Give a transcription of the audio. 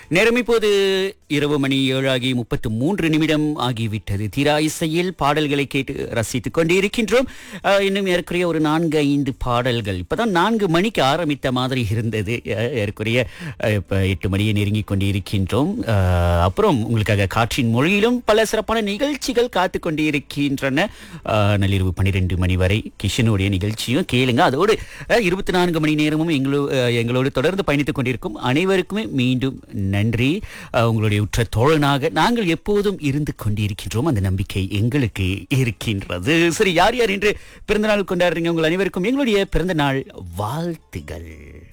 நேரம் இப்போது இரவு மணி ஏழாகி முப்பத்து மூன்று நிமிடம் ஆகிவிட்டது தீரா இசையில் பாடல்களை கேட்டு ரசித்துக் கொண்டிருக்கின்றோம் அஹ், இன்னும் ஏறக்குறைய ஒரு நான்கு ஐந்து பாடல்கள் இப்பதான் நான்கு மணிக்கு ஆரம்பித்த மாதிரி இருந்தது அஹ், ஏறக்குறைய அஹ், இப்ப எட்டு மணியை நெருங்கிக் கொண்டிருக்கின்றோம் அஹ், அப்புறம் உங்களுக்காக காற்றின் மொழியிலும் பல சிறப்பான நிகழ்ச்சிகள் காத்து கொண்டிருக்கின்றன அஹ், நள்ளிரவு பன்னிரெண்டு மணி வரை கிஷனுடைய நிகழ்ச்சியும் கேளுங்க அதோடு இருபத்தி நான்கு மணி நேரமும் எங்களோ அஹ், எங்களோடு தொடர்ந்து பயணித்துக் கொண்டிருக்கும் அனைவருக்குமே மீண்டும் நன்றி அஹ், உங்களுடைய உற்ற தோழனாக நாங்கள் எப்போதும் இருந்து கொண்டிருக்கின்றோம் அந்த நம்பிக்கை எங்களுக்கு இருக்கின்றது சரி யார் யார் என்று பிறந்தநாள் கொண்டாடுறீங்க உங்கள் அனைவருக்கும் எங்களுடைய பிறந்த நாள் வாழ்த்துகள்